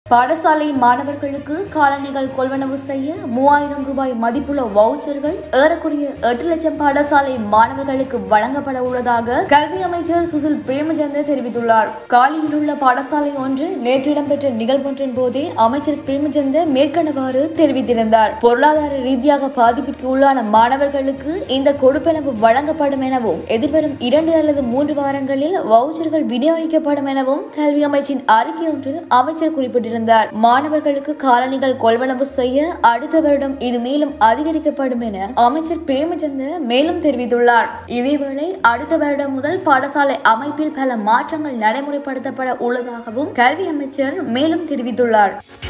பாடசாலை மாணவர்களுக்கு காலணிகள் கொள்வனவு செய்ய மூவாயிரம் ரூபாய் மதிப்புள்ள வவுச்சர்கள் ஏறக்குறைய எட்டு லட்சம் பாடசாலை மாணவர்களுக்கு வழங்கப்பட உள்ளதாக கல்வி அமைச்சர் சுசில் பிரேமச்சந்திர தெரிவித்துள்ளார் காலியில் உள்ள பாடசாலை ஒன்றில் நேற்று இடம்பெற்ற நிகழ்வொன்றின் போதே அமைச்சர் பிரேமச்சந்திர மேற்கண்டவாறு தெரிவித்திருந்தார் பொருளாதார ரீதியாக பாதிப்பிற்கு உள்ளான மாணவர்களுக்கு இந்த கொடுப்பனவு வழங்கப்படும் எனவும் எதிர்வரும் இரண்டு அல்லது மூன்று வாரங்களில் வவுச்சர்கள் விநியோகிக்கப்படும் எனவும் கல்வி அமைச்சின் அறிக்கை ஒன்றில் அமைச்சர் குறிப்பிட்டிருந்தார் மாணவர்களுக்கு காலணிகள் கொள்வனவு செய்ய அடுத்த வருடம் இது மேலும் அதிகரிக்கப்படும் என அமைச்சர் பிரேமச்சந்திர மேலும் தெரிவித்துள்ளார் இதேவேளை அடுத்த வருடம் முதல் பாடசாலை அமைப்பில் பல மாற்றங்கள் நடைமுறைப்படுத்தப்பட உள்ளதாகவும் கல்வி அமைச்சர் மேலும் தெரிவித்துள்ளார்